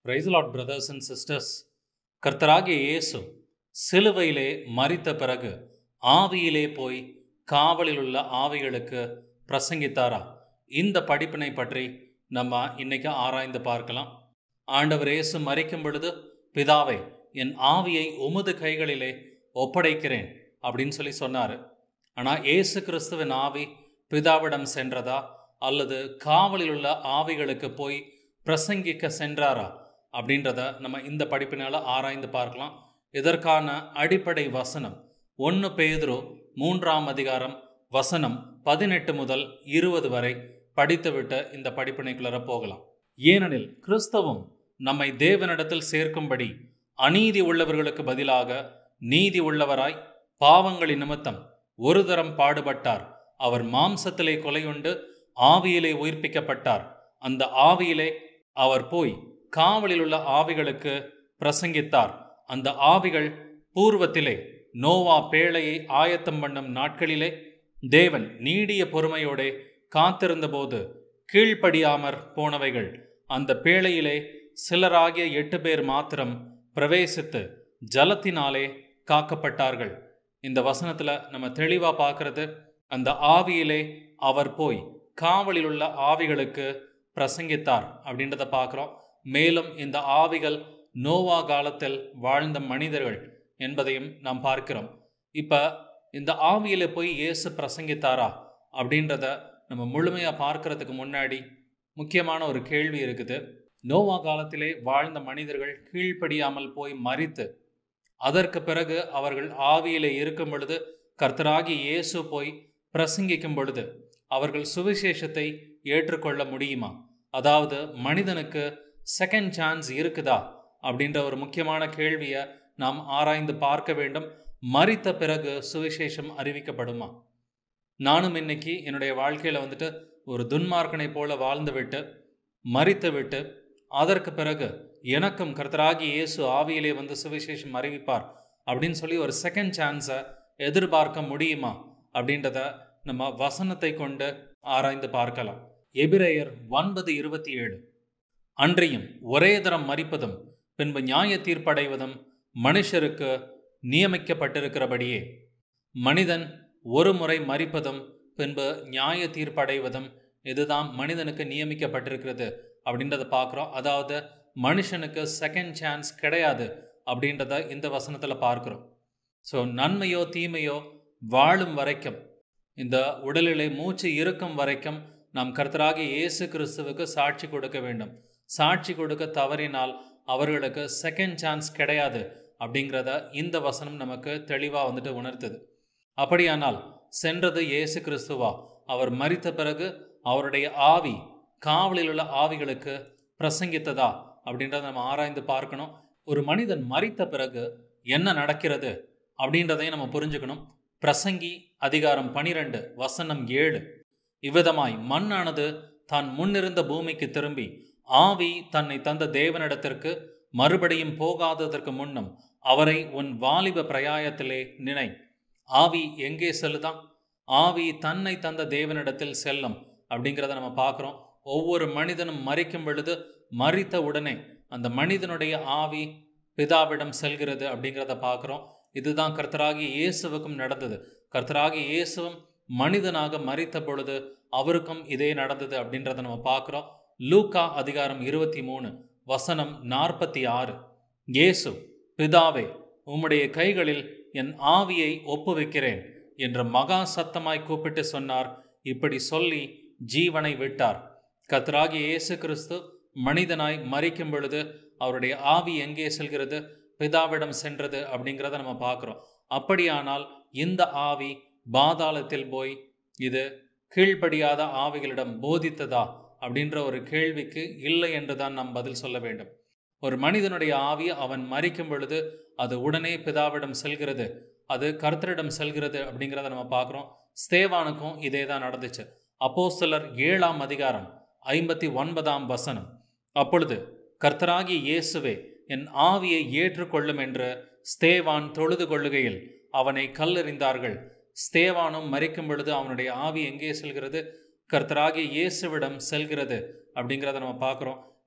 price lord brothers and sisters கர்த்தராகிய இயேசு சிலுவையிலே மரித்த பிறகு ஆவியிலே போய் காவலில் உள்ள ஆவிகளுக்கு பிரசங்கித்தாரா இந்த படிப்பினை பற்றி நம்ம இன்னைக்கு ஆராய்ந்து பார்க்கலாம் ஆண்டவர் இயேசு மரிக்கும் பொழுது பிதாவை என் ஆவியை உமது கைகளிலே ஒப்படைக்கிறேன் அப்படின்னு சொல்லி சொன்னார் ஆனால் இயேசு கிறிஸ்துவின் ஆவி பிதாவிடம் சென்றதா அல்லது காவலில் உள்ள ஆவிகளுக்கு போய் பிரசங்கிக்க சென்றாரா அப்படின்றத நம்ம இந்த படிப்பினால் ஆராய்ந்து பார்க்கலாம் இதற்கான அடிப்படை வசனம் ஒன்று பேதுரு மூன்றாம் அதிகாரம் வசனம் பதினெட்டு முதல் இருபது வரை படித்துவிட்டு இந்த படிப்பினைக்குள்ளர போகலாம் ஏனெனில் கிறிஸ்தவம் நம்மை தேவனிடத்தில் சேர்க்கும்படி அநீதி உள்ளவர்களுக்கு பதிலாக நீதி உள்ளவராய் பாவங்களின் நிமித்தம் ஒரு தரம் பாடுபட்டார் அவர் மாம்சத்திலே கொலையுண்டு ஆவியிலே உயிர்ப்பிக்கப்பட்டார் அந்த ஆவியிலே அவர் போய் காவலில் உள்ள ஆவிகளுக்கு பிரசங்கித்தார் அந்த ஆவிகள் பூர்வத்திலே நோவா பேழையை ஆயத்தம் பண்ணும் நாட்களிலே தேவன் நீடிய பொறுமையோடே காத்திருந்தபோது கீழ்ப்படியாமற் போனவைகள் அந்த பேழையிலே சிலராகிய எட்டு பேர் மாத்திரம் பிரவேசித்து ஜலத்தினாலே காக்கப்பட்டார்கள் இந்த வசனத்தில் நம்ம தெளிவாக பார்க்கறது அந்த ஆவியிலே அவர் போய் காவலில் உள்ள ஆவிகளுக்கு பிரசங்கித்தார் அப்படின்றத பார்க்குறோம் மேலும் இந்த ஆவிகள் நோவா காலத்தில் வாழ்ந்த மனிதர்கள் என்பதையும் நாம் பார்க்கிறோம் இப்போ இந்த ஆவியில் போய் இயேசு பிரசங்கித்தாரா அப்படின்றத நம்ம முழுமையாக பார்க்கறதுக்கு முன்னாடி முக்கியமான ஒரு கேள்வி இருக்குது நோவா காலத்திலே வாழ்ந்த மனிதர்கள் கீழ்ப்படியாமல் போய் மறித்து அதற்கு பிறகு அவர்கள் ஆவியிலே இருக்கும் பொழுது கர்த்தராகி இயேசு போய் பிரசங்கிக்கும் பொழுது அவர்கள் சுவிசேஷத்தை ஏற்றுக்கொள்ள முடியுமா அதாவது மனிதனுக்கு செகண்ட் சான்ஸ் இருக்குதா அப்படின்ற ஒரு முக்கியமான கேள்வியை நாம் ஆராய்ந்து பார்க்க வேண்டும் மறித்த பிறகு சுவிசேஷம் அறிவிக்கப்படுமா நானும் இன்னைக்கு என்னுடைய வாழ்க்கையில் வந்துட்டு ஒரு துன்மார்க்கனை போல வாழ்ந்து விட்டு மறித்து விட்டு அதற்கு பிறகு எனக்கும் கர்த்தராகி இயேசு ஆவியிலே வந்து சுவிசேஷம் அறிவிப்பார் அப்படின்னு சொல்லி ஒரு செகண்ட் சான்ஸை எதிர்பார்க்க முடியுமா அப்படின்றத நம்ம வசனத்தை கொண்டு ஆராய்ந்து பார்க்கலாம் எபிரேயர் ஒன்பது இருபத்தி ஏழு அன்றியும் ஒரே தரம் மறிப்பதும் பின்பு நியாய தீர்ப்படைவதும் மனுஷருக்கு நியமிக்கப்பட்டிருக்கிறபடியே மனிதன் ஒரு முறை மறிப்பதும் பின்பு நியாய தீர்ப்படைவதும் இதுதான் மனிதனுக்கு நியமிக்கப்பட்டிருக்கிறது அப்படின்றத பார்க்குறோம் அதாவது மனுஷனுக்கு செகண்ட் சான்ஸ் கிடையாது அப்படின்றத இந்த வசனத்தில் பார்க்குறோம் ஸோ நன்மையோ தீமையோ வாழும் வரைக்கும் இந்த உடலிலே மூச்சு இருக்கும் வரைக்கும் நாம் கர்த்தராகி இயேசு கிறிஸ்துவுக்கு சாட்சி கொடுக்க வேண்டும் சாட்சி கொடுக்க தவறினால் அவர்களுக்கு செகண்ட் சான்ஸ் கிடையாது அப்படிங்கிறத இந்த வசனம் நமக்கு தெளிவாக வந்துட்டு உணர்த்துது அப்படியானால் சென்றது இயேசு கிறிஸ்துவா அவர் மறித்த பிறகு அவருடைய ஆவி காவலில் உள்ள ஆவிகளுக்கு பிரசங்கித்ததா அப்படின்றத நம்ம ஆராய்ந்து பார்க்கணும் ஒரு மனிதன் மறித்த பிறகு என்ன நடக்கிறது அப்படின்றதையும் நம்ம புரிஞ்சுக்கணும் பிரசங்கி அதிகாரம் பனிரெண்டு வசனம் ஏழு இவ்விதமாய் மண்ணானது தான் முன்னிருந்த பூமிக்கு திரும்பி ஆவி தன்னை தந்த தேவனிடத்திற்கு மறுபடியும் போகாததற்கு முன்னம் அவரை உன் வாலிப பிரயாயத்திலே நினை ஆவி எங்கே செல்லுதான் ஆவி தன்னை தந்த தேவனிடத்தில் செல்லும் அப்படிங்கிறத நம்ம பார்க்குறோம் ஒவ்வொரு மனிதனும் மறிக்கும் பொழுது மறித்த உடனே அந்த மனிதனுடைய ஆவி பிதாவிடம் செல்கிறது அப்படிங்கிறத பார்க்குறோம் இதுதான் கர்த்தராகி இயேசுவுக்கும் நடந்தது கர்த்தராகி இயேசுவும் மனிதனாக மறித்த பொழுது அவருக்கும் இதே நடந்தது அப்படின்றத நம்ம பார்க்குறோம் லூக்கா அதிகாரம் இருபத்தி மூணு வசனம் நாற்பத்தி ஆறு இயேசு பிதாவே உம்முடைய கைகளில் என் ஆவியை ஒப்புவிக்கிறேன் என்று மகா சத்தமாய் கூப்பிட்டு சொன்னார் இப்படி சொல்லி ஜீவனை விட்டார் கத்ராகி இயேசு கிறிஸ்து மனிதனாய் மறிக்கும் பொழுது அவருடைய ஆவி எங்கே செல்கிறது பிதாவிடம் சென்றது அப்படிங்கிறத நம்ம பார்க்குறோம் அப்படியானால் இந்த ஆவி பாதாளத்தில் போய் இது கீழ்ப்படியாத ஆவிகளிடம் போதித்ததா அப்படின்ற ஒரு கேள்விக்கு இல்லை என்று தான் நாம் பதில் சொல்ல வேண்டும் ஒரு மனிதனுடைய ஆவி அவன் மறிக்கும் பொழுது அது உடனே பிதாவிடம் செல்கிறது அது கர்த்தரிடம் செல்கிறது அப்படிங்கிறத நம்ம பார்க்குறோம் ஸ்தேவானுக்கும் இதே தான் நடந்துச்சு அப்போ சிலர் ஏழாம் அதிகாரம் ஐம்பத்தி ஒன்பதாம் வசனம் அப்பொழுது கர்த்தராகி இயேசுவே என் ஆவியை ஏற்றுக்கொள்ளும் என்று ஸ்தேவான் தொழுது கொள்ளுகையில் அவனை கல்லெறிந்தார்கள் ஸ்தேவானும் மறிக்கும் பொழுது அவனுடைய ஆவி எங்கே செல்கிறது கர்த்தராகிய இயேசுவிடம் செல்கிறது அப்படிங்கிறத நம்ம பார்க்குறோம்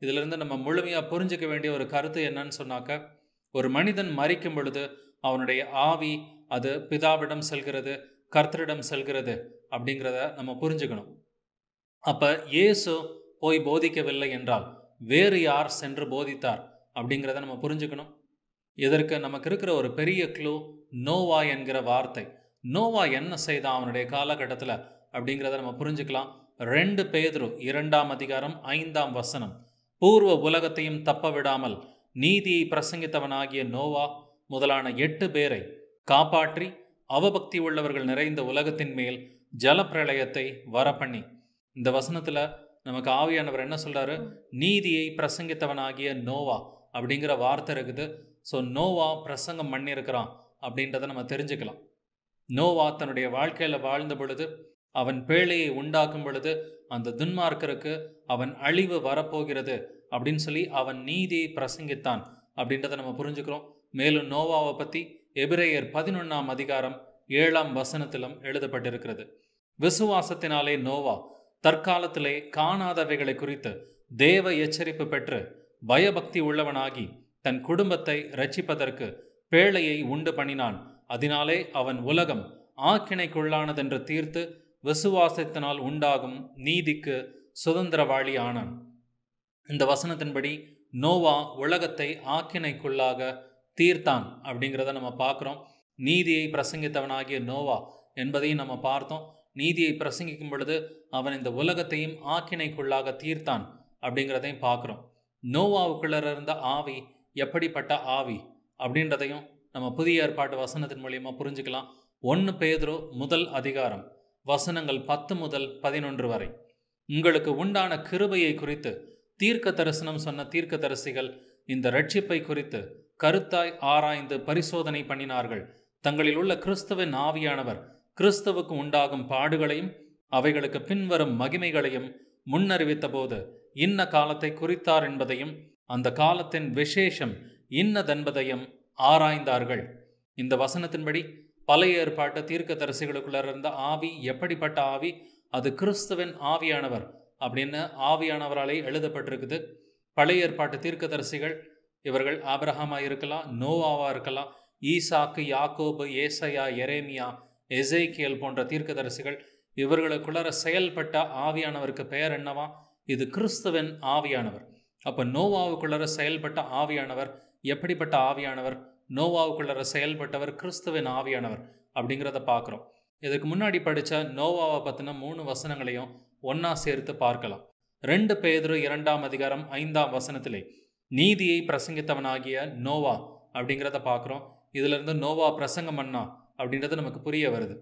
இதிலிருந்து நம்ம முழுமையாக புரிஞ்சுக்க வேண்டிய ஒரு கருத்து என்னன்னு சொன்னாக்க ஒரு மனிதன் மறிக்கும் பொழுது அவனுடைய ஆவி அது பிதாவிடம் செல்கிறது கர்த்தரிடம் செல்கிறது அப்படிங்கிறத நம்ம புரிஞ்சுக்கணும் அப்போ இயேசு போய் போதிக்கவில்லை என்றால் வேறு யார் சென்று போதித்தார் அப்படிங்கிறத நம்ம புரிஞ்சுக்கணும் இதற்கு நமக்கு இருக்கிற ஒரு பெரிய க்ளூ நோவா என்கிற வார்த்தை நோவா என்ன செய்தான் அவனுடைய காலகட்டத்தில் அப்படிங்கிறத நம்ம புரிஞ்சுக்கலாம் ரெண்டு பேதுரு இரண்டாம் அதிகாரம் ஐந்தாம் வசனம் பூர்வ உலகத்தையும் தப்ப விடாமல் நீதியை பிரசங்கித்தவனாகிய நோவா முதலான எட்டு பேரை காப்பாற்றி அவபக்தி உள்ளவர்கள் நிறைந்த உலகத்தின் மேல் ஜலப்பிரளயத்தை வரப்பண்ணி இந்த வசனத்தில் நமக்கு ஆவியானவர் என்ன சொல்றாரு நீதியை பிரசங்கித்தவனாகிய நோவா அப்படிங்கிற வார்த்தை இருக்குது ஸோ நோவா பிரசங்கம் பண்ணியிருக்கிறான் அப்படின்றத நம்ம தெரிஞ்சுக்கலாம் நோவா தன்னுடைய வாழ்க்கையில் வாழ்ந்த பொழுது அவன் பேழையை உண்டாக்கும் பொழுது அந்த துன்மார்க்கருக்கு அவன் அழிவு வரப்போகிறது அப்படின்னு சொல்லி அவன் நீதியை பிரசங்கித்தான் அப்படின்றத நம்ம புரிஞ்சுக்கிறோம் மேலும் நோவாவை பற்றி எபிரேயர் பதினொன்றாம் அதிகாரம் ஏழாம் வசனத்திலும் எழுதப்பட்டிருக்கிறது விசுவாசத்தினாலே நோவா தற்காலத்திலே காணாதவைகளை குறித்து தேவ எச்சரிப்பு பெற்று பயபக்தி உள்ளவனாகி தன் குடும்பத்தை ரட்சிப்பதற்கு பேழையை உண்டு பண்ணினான் அதனாலே அவன் உலகம் ஆக்கினைக்குள்ளானதென்று தீர்த்து விசுவாசத்தினால் உண்டாகும் நீதிக்கு சுதந்திரவாளி ஆனான் இந்த வசனத்தின்படி நோவா உலகத்தை ஆக்கினைக்குள்ளாக தீர்த்தான் அப்படிங்கிறத நம்ம பார்க்குறோம் நீதியை பிரசங்கித்தவனாகிய நோவா என்பதையும் நம்ம பார்த்தோம் நீதியை பிரசங்கிக்கும் பொழுது அவன் இந்த உலகத்தையும் ஆக்கினைக்குள்ளாக தீர்த்தான் அப்படிங்கிறதையும் பார்க்குறோம் நோவாவுக்குள்ள இருந்த ஆவி எப்படிப்பட்ட ஆவி அப்படின்றதையும் நம்ம புதிய ஏற்பாட்டு வசனத்தின் மூலியமாக புரிஞ்சுக்கலாம் ஒன்று பேதுரு முதல் அதிகாரம் வசனங்கள் பத்து முதல் பதினொன்று வரை உங்களுக்கு உண்டான கிருபையை குறித்து தீர்க்க தரிசனம் சொன்ன தீர்க்க தரிசிகள் இந்த ரட்சிப்பை குறித்து கருத்தாய் ஆராய்ந்து பரிசோதனை பண்ணினார்கள் தங்களில் உள்ள கிறிஸ்துவின் ஆவியானவர் கிறிஸ்துவுக்கு உண்டாகும் பாடுகளையும் அவைகளுக்கு பின்வரும் மகிமைகளையும் முன்னறிவித்த போது இன்ன காலத்தை குறித்தார் என்பதையும் அந்த காலத்தின் விசேஷம் இன்னதென்பதையும் ஆராய்ந்தார்கள் இந்த வசனத்தின்படி பழைய ஏற்பாட்டு தீர்க்க தரிசிகளுக்குள்ள இருந்த ஆவி எப்படிப்பட்ட ஆவி அது கிறிஸ்துவின் ஆவியானவர் அப்படின்னு ஆவியானவராலே எழுதப்பட்டிருக்குது பழைய ஏற்பாட்டு தீர்க்கதரிசிகள் இவர்கள் ஆபிரஹாமா இருக்கலாம் நோவாவா இருக்கலாம் ஈசாக்கு யாக்கோபு ஏசையா எரேமியா எசேக்கியல் போன்ற தீர்க்கதரிசிகள் இவர்களுக்குள்ளர செயல்பட்ட ஆவியானவருக்கு பெயர் என்னவா இது கிறிஸ்துவின் ஆவியானவர் அப்போ நோவாவுக்குள்ளர செயல்பட்ட ஆவியானவர் எப்படிப்பட்ட ஆவியானவர் நோவாவுக்குள்ளர செயல்பட்டவர் கிறிஸ்துவின் ஆவியானவர் அப்படிங்கிறத பார்க்குறோம் இதுக்கு முன்னாடி படித்த நோவாவை பற்றின மூணு வசனங்களையும் ஒன்றா சேர்த்து பார்க்கலாம் ரெண்டு பேதுரு இரண்டாம் அதிகாரம் ஐந்தாம் வசனத்திலே நீதியை பிரசங்கித்தவனாகிய நோவா அப்படிங்கிறத பார்க்குறோம் இதிலிருந்து நோவா பிரசங்கம் பண்ணா அப்படின்றது நமக்கு புரிய வருது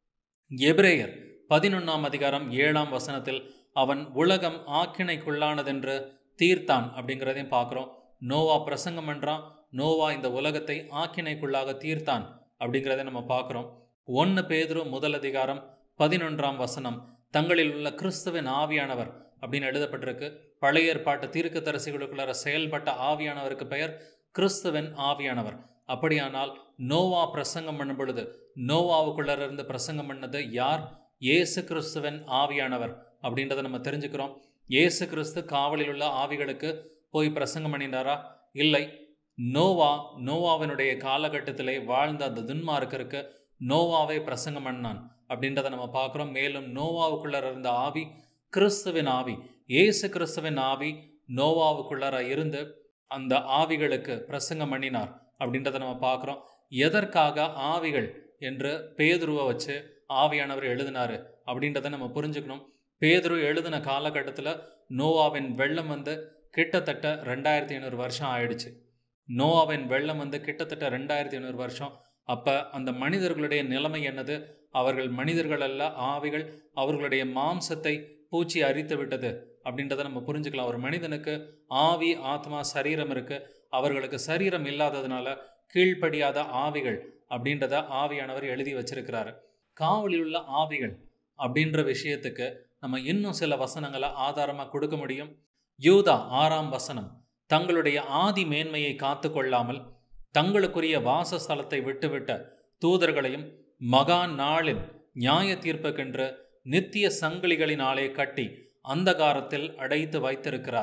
எபிரேயர் பதினொன்றாம் அதிகாரம் ஏழாம் வசனத்தில் அவன் உலகம் ஆக்கினைக்குள்ளானதென்று தீர்த்தான் அப்படிங்கிறதையும் பார்க்குறோம் நோவா பிரசங்கம் பண்ணுறான் நோவா இந்த உலகத்தை ஆக்கினைக்குள்ளாக தீர்த்தான் அப்படிங்கிறத நம்ம பார்க்குறோம் ஒன்று பேதுரு முதல் அதிகாரம் பதினொன்றாம் வசனம் தங்களில் உள்ள கிறிஸ்துவின் ஆவியானவர் அப்படின்னு எழுதப்பட்டிருக்கு பழைய ஏற்பாட்டு தீர்க்க தரிசிகளுக்குள்ளார செயல்பட்ட ஆவியானவருக்கு பெயர் கிறிஸ்துவின் ஆவியானவர் அப்படியானால் நோவா பிரசங்கம் பண்ணும் பொழுது நோவாவுக்குள்ளார இருந்து பிரசங்கம் பண்ணது யார் இயேசு கிறிஸ்துவின் ஆவியானவர் அப்படின்றத நம்ம தெரிஞ்சுக்கிறோம் இயேசு கிறிஸ்து காவலில் உள்ள ஆவிகளுக்கு போய் பிரசங்கம் பண்ணினாரா இல்லை நோவா நோவாவினுடைய காலகட்டத்திலே வாழ்ந்த அந்த துன்மார்க்கருக்கு நோவாவை பிரசங்கம் பண்ணான் அப்படின்றத நம்ம பார்க்குறோம் மேலும் நோவாவுக்குள்ளார இருந்த ஆவி கிறிஸ்துவின் ஆவி இயேசு கிறிஸ்துவின் ஆவி நோவாவுக்குள்ளார இருந்து அந்த ஆவிகளுக்கு பிரசங்கம் பண்ணினார் அப்படின்றத நம்ம பார்க்குறோம் எதற்காக ஆவிகள் என்று பேதுருவை வச்சு ஆவியானவர் எழுதினாரு அப்படின்றத நம்ம புரிஞ்சுக்கணும் பேதுரு எழுதின காலகட்டத்தில் நோவாவின் வெள்ளம் வந்து கிட்டத்தட்ட ரெண்டாயிரத்தி ஐநூறு வருஷம் ஆயிடுச்சு நோவாவின் வெள்ளம் வந்து கிட்டத்தட்ட ரெண்டாயிரத்தி ஐநூறு வருஷம் அப்போ அந்த மனிதர்களுடைய நிலைமை என்னது அவர்கள் மனிதர்கள் அல்ல ஆவிகள் அவர்களுடைய மாம்சத்தை பூச்சி அரித்து விட்டது அப்படின்றத நம்ம புரிஞ்சுக்கலாம் ஒரு மனிதனுக்கு ஆவி ஆத்மா சரீரம் இருக்கு அவர்களுக்கு சரீரம் இல்லாததுனால கீழ்ப்படியாத ஆவிகள் அப்படின்றத ஆவியானவர் எழுதி வச்சிருக்கிறாரு காவலில் உள்ள ஆவிகள் அப்படின்ற விஷயத்துக்கு நம்ம இன்னும் சில வசனங்களை ஆதாரமாக கொடுக்க முடியும் யூதா ஆறாம் வசனம் தங்களுடைய ஆதி மேன்மையை காத்து கொள்ளாமல் தங்களுக்குரிய வாசஸ்தலத்தை விட்டுவிட்ட தூதர்களையும் மகா நாளின் நியாய தீர்ப்புக்கென்று நித்திய சங்கிலிகளினாலே கட்டி அந்தகாரத்தில் அடைத்து வைத்திருக்கிறார்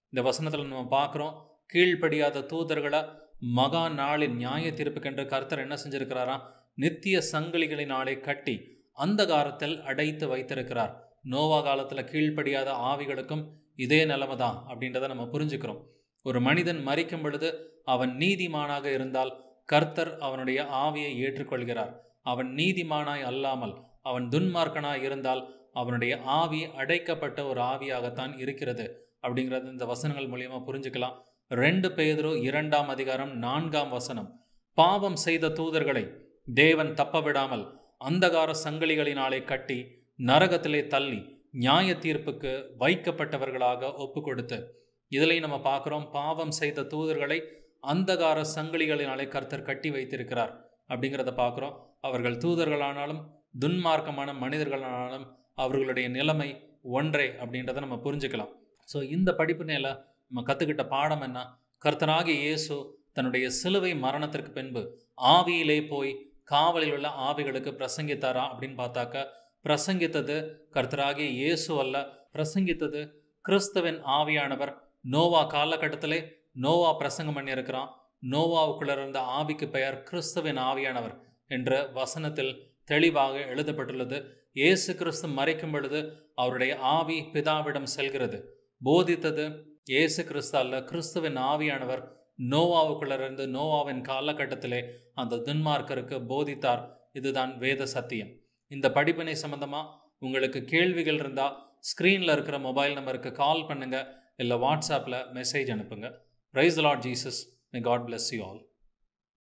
இந்த வசனத்தில் நம்ம பார்க்குறோம் கீழ்ப்படியாத தூதர்களை மகா நாளின் நியாய தீர்ப்புக்கென்று கர்த்தர் என்ன செஞ்சிருக்கிறாராம் நித்திய சங்கிலிகளினாலே கட்டி அந்த காலத்தில் அடைத்து வைத்திருக்கிறார் நோவா காலத்தில் கீழ்ப்படியாத ஆவிகளுக்கும் இதே நிலைமை தான் அப்படின்றத நம்ம புரிஞ்சுக்கிறோம் ஒரு மனிதன் மறிக்கும் பொழுது அவன் நீதிமானாக இருந்தால் கர்த்தர் அவனுடைய ஆவியை ஏற்றுக்கொள்கிறார் அவன் நீதிமானாய் அல்லாமல் அவன் துன்மார்க்கனாய் இருந்தால் அவனுடைய ஆவி அடைக்கப்பட்ட ஒரு ஆவியாகத்தான் இருக்கிறது அப்படிங்கிறது இந்த வசனங்கள் மூலியமா புரிஞ்சுக்கலாம் ரெண்டு பேதரோ இரண்டாம் அதிகாரம் நான்காம் வசனம் பாவம் செய்த தூதர்களை தேவன் தப்ப விடாமல் அந்தகார சங்கிலிகளினாலே கட்டி நரகத்திலே தள்ளி நியாய தீர்ப்புக்கு வைக்கப்பட்டவர்களாக ஒப்பு கொடுத்து இதிலையும் நம்ம பார்க்குறோம் பாவம் செய்த தூதர்களை அந்தகார சங்கிலிகளினாலே கர்த்தர் கட்டி வைத்திருக்கிறார் அப்படிங்கிறத பார்க்குறோம் அவர்கள் தூதர்களானாலும் துன்மார்க்கமான மனிதர்களானாலும் அவர்களுடைய நிலைமை ஒன்றே அப்படின்றத நம்ம புரிஞ்சுக்கலாம் ஸோ இந்த படிப்பினையில் நம்ம கற்றுக்கிட்ட பாடம் என்ன கர்த்தராகிய இயேசு தன்னுடைய சிலுவை மரணத்திற்கு பின்பு ஆவியிலே போய் காவலில் உள்ள ஆவிகளுக்கு பிரசங்கித்தாரா அப்படின்னு பார்த்தாக்க பிரசங்கித்தது கர்த்தராகிய இயேசு அல்ல பிரசங்கித்தது கிறிஸ்துவின் ஆவியானவர் நோவா காலகட்டத்திலே நோவா பிரசங்கம் பண்ணியிருக்கிறான் நோவாவுக்குள்ள இருந்த ஆவிக்கு பெயர் கிறிஸ்துவின் ஆவியானவர் என்ற வசனத்தில் தெளிவாக எழுதப்பட்டுள்ளது இயேசு கிறிஸ்து மறைக்கும் பொழுது அவருடைய ஆவி பிதாவிடம் செல்கிறது போதித்தது இயேசு கிறிஸ்து அல்ல கிறிஸ்துவின் ஆவியானவர் நோவாவுக்குள்ளிருந்து நோவாவின் காலகட்டத்திலே அந்த துன்மார்க்கருக்கு போதித்தார் இதுதான் வேத சத்தியம் இந்த படிப்பினை சம்பந்தமா உங்களுக்கு கேள்விகள் இருந்தால் ஸ்க்ரீனில் இருக்கிற மொபைல் நம்பருக்கு கால் பண்ணுங்க இல்லை வாட்ஸ்அப்பில் மெசேஜ் அனுப்புங்க praise lord Jesus may God bless you all